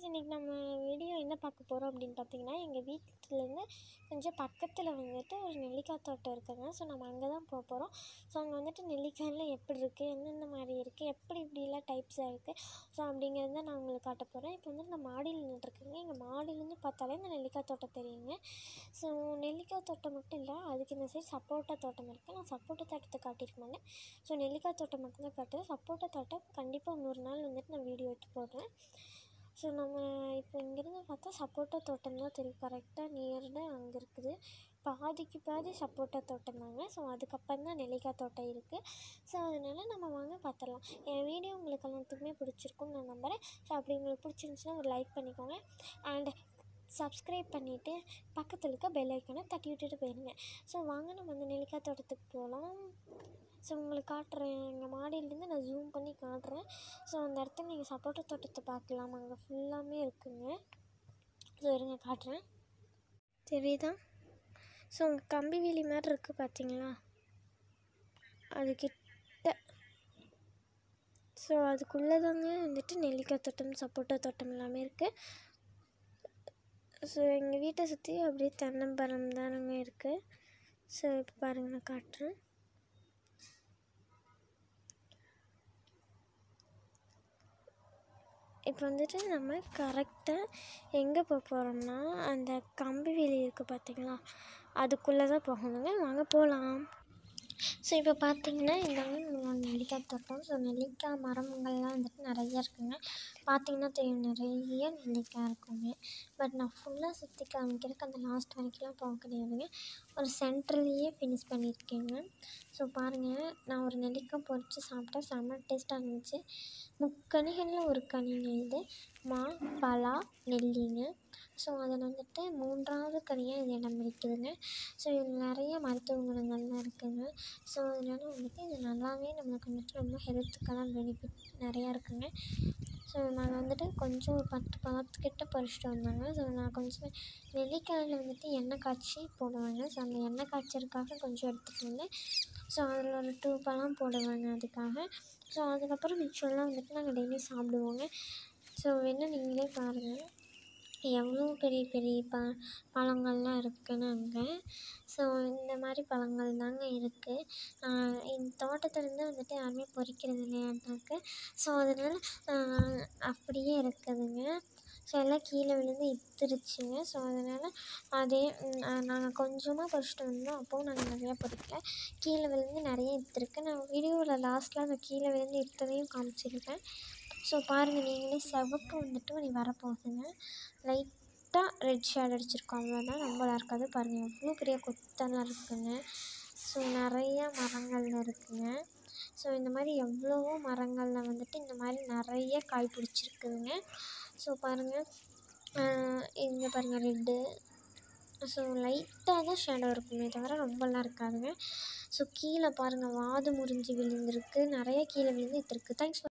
friends இன்றைக்கி நம்ம video என்ன பார்க்க போகிறோம் அப்படின்னு பார்த்தீங்கன்னா எங்கள் வீட்டிலேருந்து கொஞ்சம் பக்கத்தில் வந்துட்டு ஒரு நெல்லிக்காய் தோட்டம் இருக்குதுங்க ஸோ நம்ம அங்கே தான் போக போகிறோம் ஸோ அங்கே வந்துட்டு நெல்லிக்காயெல்லாம் எப்படி இருக்குது எந்தெந்த மாதிரி இருக்குது எப்படி இப்படிலாம் டைப்ஸாக இருக்குது ஸோ அப்படிங்கிறது தான் நான் உங்களுக்கு காட்ட போகிறேன் இப்போ வந்துட்டு நான் மாடியில் நின்றுட்டுருக்கேங்க எங்கள் மாடியிலேருந்து பார்த்தாலே இந்த நெல்லிக்காய் தோட்டம் தெரியுங்க ஸோ நெல்லிக்காய் தோட்டம் மட்டும் இல்லை அதுக்கு இந்த சைடு சப்போட்டா தோட்டம் இருக்குது நான் சப்போட்டா தோட்டத்தை காட்டியிருக்க மாட்டேன் ஸோ நெல்லிக்காய் தோட்டம் மட்டும்தான் காட்டுறேன் சப்போட்டா தோட்டம் கண்டிப்பாக இன்னொரு நாள் வந்துட்டு நான் வீடியோ எடுத்து போடுறேன் ஸோ நம்ம இப்போ இங்கேருந்து பார்த்தா சப்போட்டா தோட்டம் தான் தெரியும் கரெக்டாக நியர்டாக அங்கே இருக்குது பாதிக்கு பாதி சப்போட்டா தோட்டம் தாங்க ஸோ அதுக்கப்புறம் தான் நெல்லிக்காய் தோட்டம் இருக்குது ஸோ அதனால் நம்ம வாங்க பார்த்துடலாம் என் வீடியோ உங்களுக்கு எல்லாத்துக்குமே பிடிச்சிருக்கும்னு நான் நம்புகிறேன் ஸோ அப்படி உங்களுக்கு பிடிச்சிருந்துச்சுன்னா ஒரு லைக் பண்ணிக்கோங்க அண்ட் சப்ஸ்கிரைப் பண்ணிவிட்டு பக்கத்தில் இருக்க பெல் ஐக்கனை தட்டி விட்டுட்டு போயிருங்க ஸோ வாங்க நம்ம அந்த நெல்லிக்காய் தோட்டத்துக்கு போகலாம் ஸோ உங்களுக்கு காட்டுறேன் எங்கள் மாடியிலேருந்து நான் ஜூம் பண்ணி காட்டுறேன் ஸோ அந்த இடத்துல நீங்கள் சப்போட்டா தோட்டத்தை பார்க்கலாம் அங்கே ஃபுல்லாமே இருக்குங்க ஸோ இருங்க காட்டுறேன் தெரியுதா ஸோ உங்கள் கம்பி வேலி மாதிரி இருக்குது பார்த்தீங்களா அது கிட்ட ஸோ அதுக்குள்ளே தாங்க வந்துட்டு நெல்லிக்காய் தோட்டம் சப்போட்டா தோட்டம் எல்லாமே இருக்குது ஸோ எங்கள் வீட்டை சுற்றி அப்படியே தென்னம்பரம் தானுங்க இருக்குது ஸோ இப்போ பாருங்கள் நான் காட்டுறேன் இப்போ வந்துட்டு நம்ம கரெக்டாக எங்கே போக போகிறோம்னா அந்த கம்பி வேலி இருக்குது பார்த்தீங்களா அதுக்குள்ளே தான் போகணுங்க வாங்க போகலாம் ஸோ இப்போ பார்த்தீங்கன்னா இந்த வந்து நெல்லிக்காய் தோட்டம் ஸோ நெல்லிக்காய் மரங்கள்லாம் வந்துட்டு நிறைய இருக்குங்க பார்த்தீங்கன்னா தெரியும் நிறைய நெல்லிக்காய் இருக்குங்க பட் நான் ஃபுல்லாக சுற்றி காமிக்கிறதுக்கு அந்த லாஸ்ட் வரைக்கும்லாம் போக கிடையாதுங்க ஒரு சென்ட்ரல்லையே ஃபினிஷ் பண்ணியிருக்கேங்க ஸோ பாருங்கள் நான் ஒரு நெல்லிக்காய் பொரித்து சாப்பிட்டேன் செம்ம டேஸ்ட்டாக இருந்துச்சு முக்கனிகளில் ஒரு கனிங்க இது மா பலா நெல்லிங்க ஸோ அதில் வந்துட்டு மூன்றாவது கனியாக இது இடம் பிடிக்குதுங்க ஸோ இதில் நிறைய மருத்துவ குணங்கள்லாம் இருக்குதுங்க ஸோ அதனால வந்துட்டு இது நல்லாவே நம்மளுக்கு வந்துட்டு ரொம்ப ஹெல்த்துக்கெல்லாம் பெனிஃபிட் நிறையா இருக்குங்க ஸோ நாங்கள் வந்துட்டு கொஞ்சம் ஒரு பத்து பழத்துக்கிட்ட பறிச்சிட்டு வந்தாங்க ஸோ நான் கொஞ்சம் நெல்லிக்காயில் வந்துட்டு எண்ணெய் காய்ச்சி போடுவாங்க ஸோ அந்த எண்ணெய் காய்ச்சறதுக்காக கொஞ்சம் எடுத்துகிட்டு வந்தேன் ஸோ அதில் ஒரு டூ பழம் போடுவாங்க அதுக்காக ஸோ அதுக்கப்புறம் மிச்சம்லாம் வந்துட்டு நாங்கள் டெய்லி சாப்பிடுவோங்க ஸோ வேணால் நீங்களே பாருங்கள் எவ்வளோ பெரிய பெரிய ப பழங்கள்லாம் இருக்குதுன்னு அங்கே ஸோ இந்த மாதிரி பழங்கள் தாங்க இருக்குது இந்த தோட்டத்துலேருந்து வந்துட்டு யாருமே பறிக்கிறது இல்லையாட்டாக்கு ஸோ அதனால் அப்படியே இருக்குதுங்க ஸோ எல்லாம் கீழே விழுந்து இத்துருச்சுங்க ஸோ அதனால் அதே நாங்கள் கொஞ்சமாக பறிச்சிட்டு வந்தோம் அப்போவும் நாங்கள் நிறையா பறிக்கல கீழே விழுந்து நிறைய இத்துருக்கு நான் வீடியோவில் லாஸ்ட்டில் அந்த கீழே விழுந்து இத்தனையும் காமிச்சிருக்கேன் ஸோ பாருங்கள் நீங்களே சிவப்பு வந்துட்டு நீ வரப்போகுதுங்க லைட்டாக ரெட் ஷேட் அடிச்சிருக்கோம் அவ்வளோதான் ரொம்ப இருக்காது பாருங்கள் எவ்வளோ பெரிய கொத்தெல்லாம் இருக்குங்க ஸோ நிறைய மரங்கள் இருக்குங்க ஸோ இந்த மாதிரி எவ்வளவோ மரங்களில் வந்துட்டு இந்த மாதிரி நிறைய காய் பிடிச்சிருக்குதுங்க ஸோ பாருங்கள் இங்கே பாருங்கள் ரெட்டு ஸோ லைட்டாக தான் ஷேடோ இருக்குமே தவிர ரொம்பலாம் இருக்காதுங்க ஸோ கீழே பாருங்கள் வாது முறிஞ்சு விழுந்திருக்கு நிறைய கீழே விழுந்து இருக்குது தேங்க்ஸ்